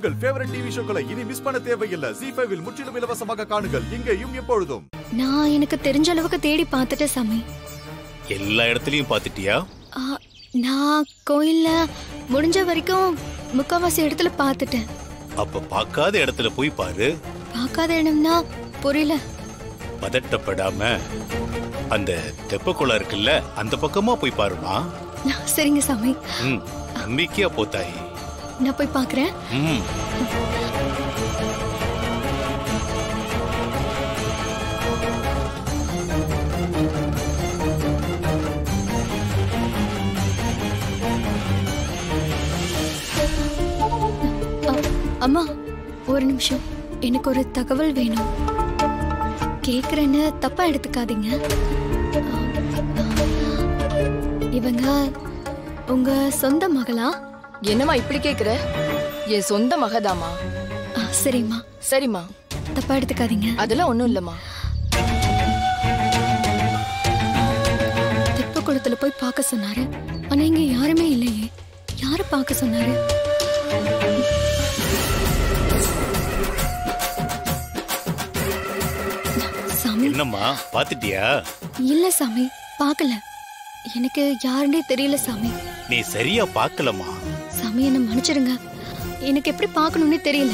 உங்கள் favourite TV ஷோக்களை இனி miss பண்ண தேவையில்லை ஜி ஃபைவில் முற்றிலும் இலவசமாக காணுங்கள் இங்கேயும் எப்பொழுதும் நான் எனக்கு தெரிஞ்ச அளவுக்கு தேடி பார்த்துட்டேன் சாமி எல்லா இடத்துலயும் பாத்துட்டியா ஆ, நான் கோயில்ல முடிஞ்ச வரைக்கும் முக்காவாசி இடத்துல பார்த்துட்டேன் அப்ப பார்க்காத இடத்துல போய் பாரு பார்க்காத இடம்னா புரியல பதட்டப்படாம அந்த தெப்பக்குளம் இருக்குல்ல அந்த பக்கமா போய் பாருமா சரிங்க சாமி ம் நம்பிக்கையா போத்தாயி நான் போய் பார்க்கறேன் ம் அ- அம்மா ஒரு நிமிஷம் எனக்கு ஒரு தகவல் வேணும் கேக்குறேன்னு தப்பா எடுத்துக்காதீங்க ஆ, ஆ, இவங்க உங்க சொந்த மகளா என்னம்மா இப்படி கேக்குற என் சொந்த மகதாமா ஆ, சரிம்மா சரிம்மா தப்பா எடுத்துக்காதீங்க அதெல்லாம் ஒண்ணும் இல்லம்மா தெப்ப குளத்துல போய் பார்க்க சொன்னாரு ஆனா இங்க யாருமே இல்லையே யார பார்க்க சொன்னாரு சாமி என்னம்மா பாத்துட்டியா இல்ல சாமி பார்க்கல எனக்கு யாருன்னே தெரியல சாமி நீ சரியா பார்க்கலம்மா சாமி என்ன மன்னிச்சிடுங்க எனக்கு எப்படி பார்க்கணும்னே தெரியல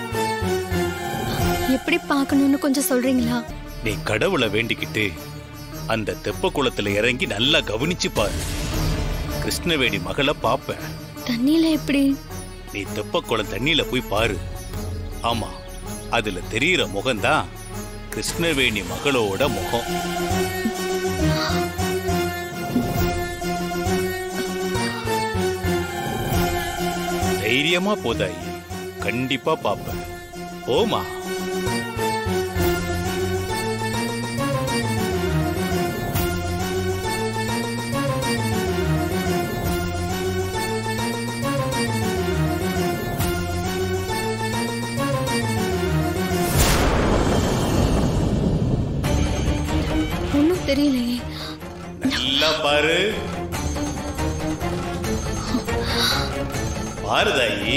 எப்படி பார்க்கணும்னு கொஞ்சம் சொல்றீங்களா நீ கடவுளை வேண்டிக்கிட்டு அந்த தெப்ப குளத்துல இறங்கி நல்லா கவனிச்சு பாரு கிருஷ்ணவேணி மகளை பாப்ப தண்ணியில எப்படி நீ தெப்ப குளம் தண்ணியில போய் பாரு ஆமா அதுல தெரியிற முகம்தான் கிருஷ்ணவேணி மகளோட முகம் தைரியமா போதாயி கண்டிப்பா பாப்ப போமா ஒன்றும் தெரியலையே நல்லா பாரு பாருதாயி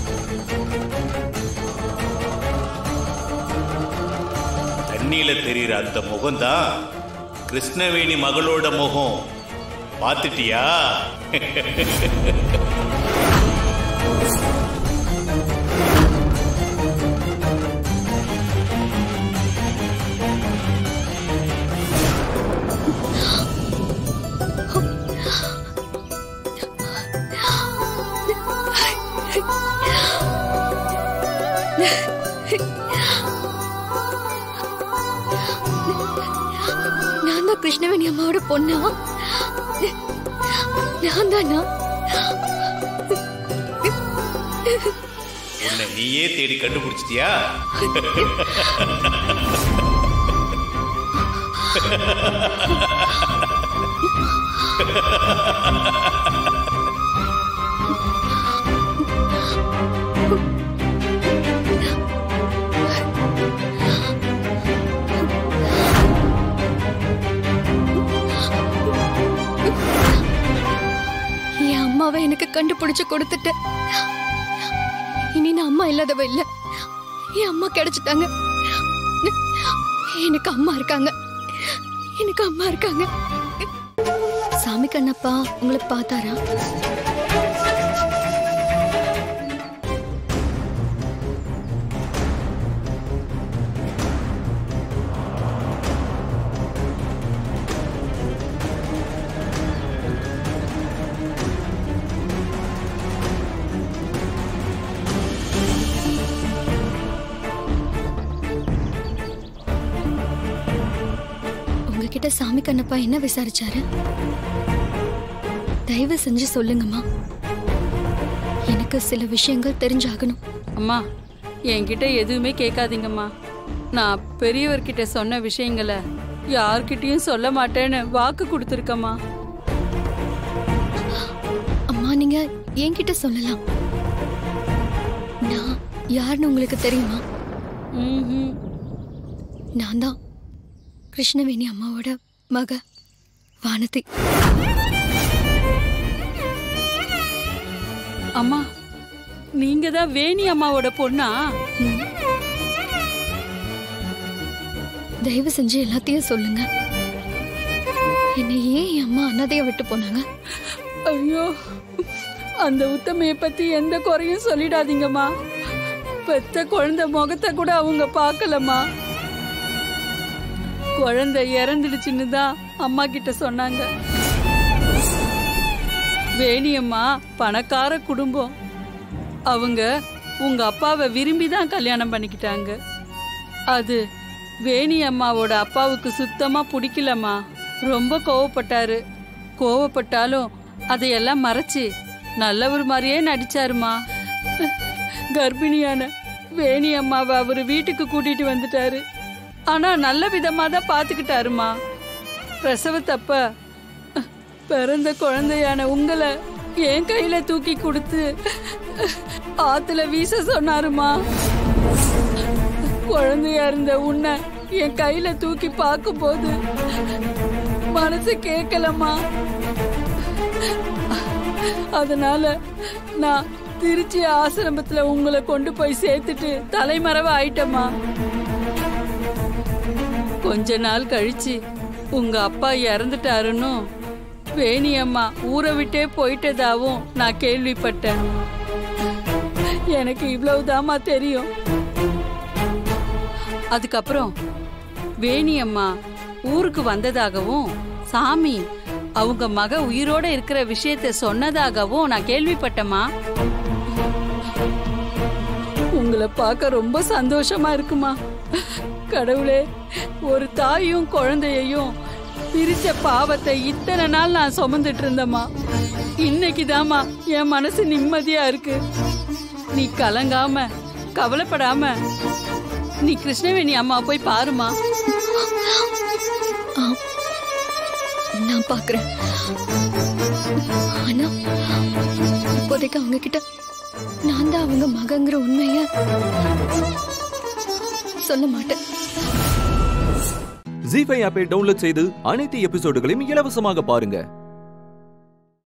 தண்ணியில தெரியுற அந்த முகம்தான் கிருஷ்ணவேணி மகளோட முகம் பாத்துட்டியா நான் தான் கிருஷ்ணவேணி அம்மாவோட பொண்ணா நான் தானா உன்னை நீயே தேடி கண்டுபிடிச்சிட்டியா என் அம்மாவை எனக்கு கண்டுபிடிச்சு கொடுத்துட்டேன் இனி நான் அம்மா இல்லாதவ இல்ல என் அம்மா கிடைச்சிட்டாங்க எனக்கு அம்மா இருக்காங்க எனக்கு அம்மா இருக்காங்க சாமி கண்ணப்பா உங்களை பார்த்தாரா உங்ககிட்ட சாமி கண்ணப்பா என்ன விசாரிச்சாரு தயவு செஞ்சு சொல்லுங்கம்மா எனக்கு சில விஷயங்கள் தெரிஞ்சாகணும் அம்மா என்கிட்ட எதுவுமே கேட்காதீங்கம்மா நான் பெரியவர்கிட்ட சொன்ன விஷயங்களை யார்கிட்டயும் சொல்ல மாட்டேன்னு வாக்கு கொடுத்துருக்கம்மா அம்மா நீங்க என்கிட்ட சொல்லலாம் நான் யாருன்னு உங்களுக்கு தெரியுமா ம்ஹும். நான் தான் கிருஷ்ணவேணி அம்மாவோட மக வானதி அம்மா நீங்க தான் வேணி அம்மாவோட பொண்ணா தயவு செஞ்சு எல்லாத்தையும் சொல்லுங்க என்னை ஏன் என் அம்மா அனாதையா விட்டு போனாங்க ஐயோ அந்த உத்தமைய பத்தி எந்த குறையும் சொல்லிடாதீங்கம்மா பெத்த குழந்தை முகத்தை கூட அவங்க பார்க்கலம்மா குழந்தை இறந்துடுச்சுன்னு தான் அம்மா கிட்ட சொன்னாங்க வேணியம்மா பணக்கார குடும்பம் அவங்க உங்க அப்பாவை விரும்பி தான் கல்யாணம் பண்ணிக்கிட்டாங்க அது வேணி அம்மாவோட அப்பாவுக்கு சுத்தமா பிடிக்கலம்மா ரொம்ப கோவப்பட்டாரு கோவப்பட்டாலும் அதையெல்லாம் மறைச்சு நல்லவர் மாதிரியே நடிச்சாருமா கர்ப்பிணியான வேணி அம்மாவை அவர் வீட்டுக்கு கூட்டிட்டு வந்துட்டாரு ஆனா நல்ல விதமா தான் பாத்துக்கிட்டாருமா பிரசவத்தப்ப பிறந்த குழந்தையான உங்களை என் கையில தூக்கி கொடுத்து ஆத்துல வீச சொன்னாருமா குழந்தையா இருந்த உன்னை என் கையில தூக்கி பார்க்கும்போது மனசு கேட்கலம்மா அதனால நான் திருச்சி ஆசிரமத்துல உங்களை கொண்டு போய் சேர்த்துட்டு தலைமறைவ ஆயிட்டம்மா கொஞ்ச நாள் கழிச்சு உங்க அப்பா இறந்துட்டாருன்னு வேணி அம்மா ஊரை விட்டே போயிட்டதாவும் நான் கேள்விப்பட்டேன் எனக்கு இவ்வளவுதாம்மா தெரியும் அதுக்கப்புறம் வேணி அம்மா ஊருக்கு வந்ததாகவும் சாமி அவங்க மக உயிரோட இருக்கிற விஷயத்த சொன்னதாகவும் நான் கேள்விப்பட்டேம்மா உங்களை பார்க்க ரொம்ப சந்தோஷமா இருக்குமா கடவுளே ஒரு தாயும் குழந்தையையும் பிரிச்ச பாவத்தை இத்தனை நாள் நான் சுமந்துட்டு இருந்தேம்மா இன்னைக்குதாம்மா என் மனசு நிம்மதியா இருக்கு நீ கலங்காம கவலைப்படாம நீ கிருஷ்ணவேணி அம்மா போய் பாருமா ஆ, நான் பாக்குறேன் ஆனா இப்போதைக்கு அவங்க கிட்ட நான் தான் அவங்க மகங்கிற உண்மைய சொல்ல மாட்டேன் ஜி ஃபைவ் ஆப்பை டவுன்லோட் செய்து அனைத்து எபிசோடுகளையும் இலவசமாக பாருங்க